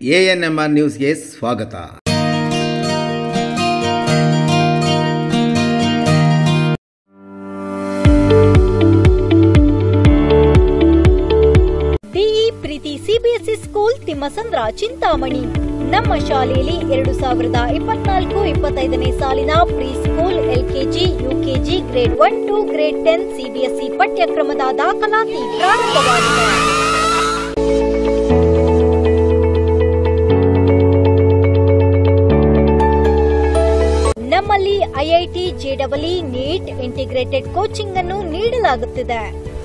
A N M R ನ್ಯೂಸ್ಗೆ ಸ್ವಾಗತ DE Preethi CBSE school Thimmasandra Chintamani ನಮ್ಮ ಶಾಲೆಯಲ್ಲಿ ಎರಡು ಸಾವಿರದ ಇಪ್ಪತ್ನಾಲ್ಕು ಇಪ್ಪತ್ತೈದನೇ ಸಾಲಿನ pre school LKG UKG grade one two grade ten CBSE ಪಠ್ಯಕ್ರಮದ ದಾಖಲಾತಿ ಪ್ರಾರಂಭವಾಗಿದೆ ನಮ್ಮಲ್ಲಿ ಐಐಟಿ ಜೆಡಬ್ಲ್ಇ ನೀಟ್ ಇಂಟಿಗ್ರೇಟೆಡ್ ಕೋಚಿಂಗ್ ಅನ್ನು ನೀಡಲಾಗುತ್ತಿದೆ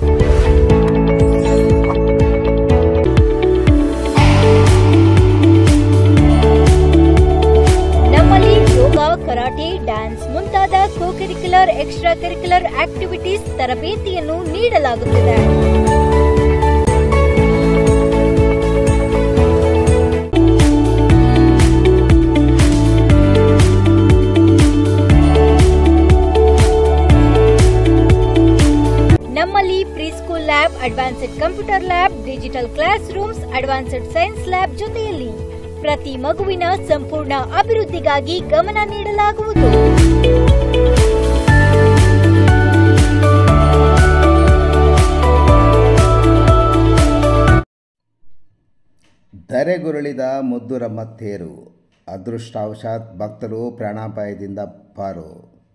ನಮ್ಮಲ್ಲಿ ಯೋಗ ಕರಾಟೆ ಡ್ಯಾನ್ಸ್ ಮುಂತಾದ co curricular extra curricular activities ತರಬೇತಿಯನ್ನು ನೀಡಲಾಗುತ್ತಿದೆ ನಮ್ಮಲ್ಲಿ pre school lab advanced computer lab digital classrooms advanced science lab ಜೊತೆಯಲ್ಲಿ ಪ್ರತಿ ಮಗುವಿನ ಸಂಪೂರ್ಣ ಅಭಿವೃದ್ಧಿಗಾಗಿ ಗಮನ ನೀಡಲಾಗುವುದು ಧರೆಗುರುಳಿದ ಮುದ್ದುರಮ್ಮ ತೇರು ಅದೃಷ್ಟವಶಾತ್ ಭಕ್ತರು ಪ್ರಾಣಾಪಾಯದಿಂದ ಪಾರು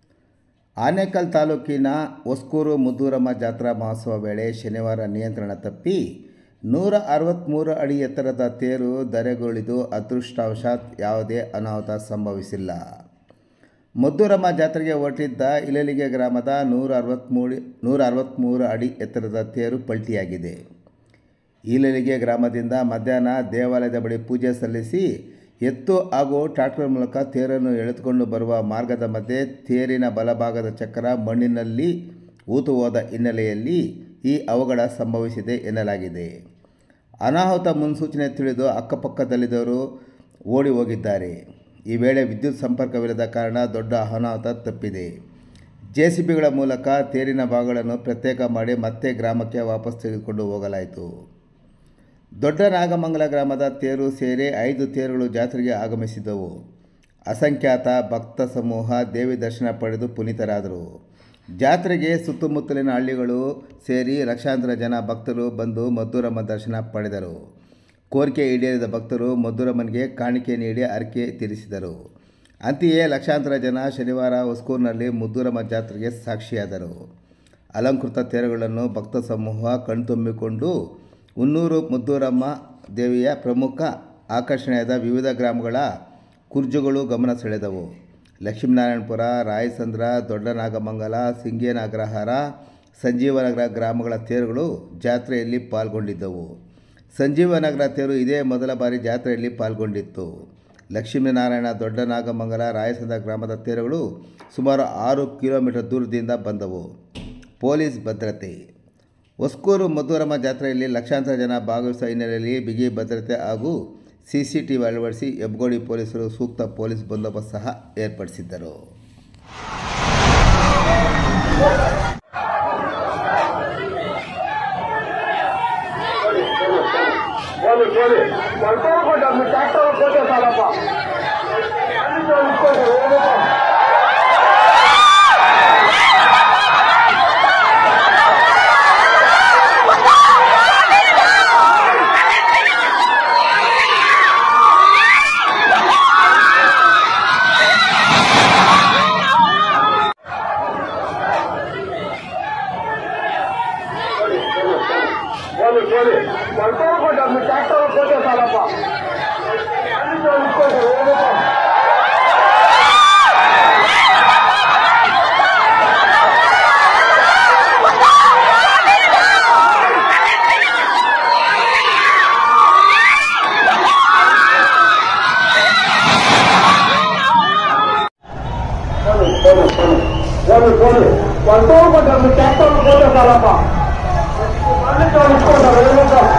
ಆನೇಕಲ್ ತಾಲೂಕಿನ ಹೊಸ್ಕೂರು ಮುದ್ದೂರಮ್ಮ ಜಾತ್ರಾ ಮಹೋತ್ಸವ ವೇಳೆ ಶನಿವಾರ ನಿಯಂತ್ರಣ ತಪ್ಪಿ ನೂರ ಅರವತ್ತ್ಮೂರು ಅಡಿ ಎತ್ತರದ ತೇರು ಧರೆಗುರುಳಿದು ಅದೃಷ್ಟವಶಾತ್ ಯಾವುದೇ ಅನಾಹುತ ಸಂಭವಿಸಿಲ್ಲ ಮುದ್ದೂರಮ್ಮ ಜಾತ್ರೆಗೆ ಹೊರಟಿದ್ದ ಇಲಲಿಗೆ ಗ್ರಾಮದ ನೂರ ಅರವತ್ತ್ಮೂರು ನೂರ ಅರವತ್ತ್ಮೂರು ಅಡಿ ಎತ್ತರದ ತೇರು ಪಲ್ಟಿಯಾಗಿದೆ ಈಲಲಿಗೆ ಗ್ರಾಮದಿಂದ ಮಧ್ಯಾಹ್ನ ದೇವಾಲಯದ ಬಳಿ ಪೂಜೆ ಸಲ್ಲಿಸಿ ಎತ್ತು ಹಾಗೂ ಟ್ರಾಕ್ಟರ್ ಮೂಲಕ ತೇರನ್ನು ಎಳೆದುಕೊಂಡು ಬರುವ ಮಾರ್ಗದ ಮಧ್ಯೆ ತೇರಿನ ಬಲಭಾಗದ ಚಕ್ರ ಮಣ್ಣಿನಲ್ಲಿ ಹೂತು ಹೋದ ಹಿನ್ನೆಲೆಯಲ್ಲಿ ಈ ಅವಘಡ ಸಂಭವಿಸಿದೆ ಎನ್ನಲಾಗಿದೆ ಅನಾಹುತ ಮುನ್ಸೂಚನೆ ತಿಳಿದು ಅಕ್ಕಪಕ್ಕದಲ್ಲಿದ್ದವರು ಓಡಿ ಹೋಗಿದ್ದಾರೆ ಈ ವೇಳೆ ವಿದ್ಯುತ್ ಸಂಪರ್ಕವಿಲ್ಲದ ಕಾರಣ ದೊಡ್ಡ ಅನಾಹುತ ತಪ್ಪಿದೆ ಜೆಸಿಬಿಗಳ ಮೂಲಕ ತೇರಿನ ಭಾಗಗಳನ್ನು ಪ್ರತ್ಯೇಕ ಮಾಡಿ ಮತ್ತೆ ಗ್ರಾಮಕ್ಕೆ ವಾಪಸ್ ತೆಗೆದುಕೊಂಡು ಹೋಗಲಾಯಿತು ದೊಡ್ಡ ನಾಗಮಂಗಲ ಗ್ರಾಮದ ತೇರು ಸೇರಿ ಐದು ತೇರುಗಳು ಜಾತ್ರೆಗೆ ಆಗಮಿಸಿದ್ದವು ಅಸಂಖ್ಯಾತ ಭಕ್ತ ಸಮೂಹ ದೇವಿ ದರ್ಶನ ಪಡೆದು ಪುನೀತರಾದರು ಜಾತ್ರೆಗೆ ಸುತ್ತಮುತ್ತಲಿನ ಹಳ್ಳಿಗಳು ಸೇರಿ ಲಕ್ಷಾಂತರ ಜನ ಭಕ್ತರು ಬಂದು ಮದ್ದೂರಮ್ಮ ದರ್ಶನ ಪಡೆದರು ಕೋರಿಕೆ ಈಡೇರಿದ ಭಕ್ತರು ಮದ್ದೂರಮ್ಮನಿಗೆ ಕಾಣಿಕೆ ನೀಡಿ ಹರಕೆ ತೀರಿಸಿದರು ಅಂತೆಯೇ ಲಕ್ಷಾಂತರ ಜನ ಶನಿವಾರ ಹೊಸ್ಕೂರಿನಲ್ಲಿ ಮುದ್ದೂರಮ್ಮ ಜಾತ್ರೆಗೆ ಸಾಕ್ಷಿಯಾದರು ಅಲಂಕೃತ ತೇರುಗಳನ್ನು ಭಕ್ತ ಸಮೂಹ ಕಣ್ತುಂಬಿಕೊಂಡು ಹುನ್ನೂರು ಮುದ್ದೂರಮ್ಮ ದೇವಿಯ ಪ್ರಮುಖ ಆಕರ್ಷಣೆಯಾದ ವಿವಿಧ ಗ್ರಾಮಗಳ ಕುರ್ಜುಗಳು ಗಮನ ಸೆಳೆದವು ಲಕ್ಷ್ಮೀನಾರಾಯಣಪುರ ರಾಯಸಂದ್ರ ದೊಡ್ಡನಾಗಮಂಗಲ ಸಿಂಗೇನಗ್ರಹಾರ ಸಂಜೀವನಗರ ಗ್ರಾಮಗಳ ತೇರುಗಳು ಜಾತ್ರೆಯಲ್ಲಿ ಪಾಲ್ಗೊಂಡಿದ್ದವು ಸಂಜೀವನಗರ ತೇರು ಇದೇ ಮೊದಲ ಬಾರಿ ಜಾತ್ರೆಯಲ್ಲಿ ಪಾಲ್ಗೊಂಡಿತ್ತು ಲಕ್ಷ್ಮೀನಾರಾಯಣ ದೊಡ್ಡನಾಗಮಂಗಲ ರಾಯಸಂದ್ರ ಗ್ರಾಮದ ತೇರುಗಳು ಸುಮಾರು ಆರು ಕಿಲೋಮೀಟರ್ ದೂರದಿಂದ ಬಂದವು ಪೊಲೀಸ್ ಭದ್ರತೆ ಹೊಸ್ಕೂರು ಮಧುರಮ್ಮ ಜಾತ್ರೆಯಲ್ಲಿ ಲಕ್ಷಾಂತರ ಜನ ಭಾಗವಹಿಸುವ ಹಿನ್ನೆಲೆಯಲ್ಲಿ ಬಿಗಿ ಭದ್ರತೆ ಹಾಗೂ ಸಿಸಿಟಿವಿ ಅಳವಡಿಸಿ ಹೆಬ್ಗೋಡಿ ಪೊಲೀಸರು ಸೂಕ್ತ ಪೊಲೀಸ್ ಬಂದೋಬಸ್ತ್ ಸಹ ಏರ್ಪಡಿಸಿದ್ದರು పోనీ పోనీ పడుకోకుండా మీ ట్రాక్టర్ పోతే చాలప్ప పోనీ పోనీ పడుకోకుండా మీ ట్రాక్టర్ పోతే చాలప్ప పోనీ పోనీ పోనీ పోనీ పడుకోకుండా మీ ట్రాక్టర్ పోతే చాలప్ప మళ్ళీ చూసుకోండి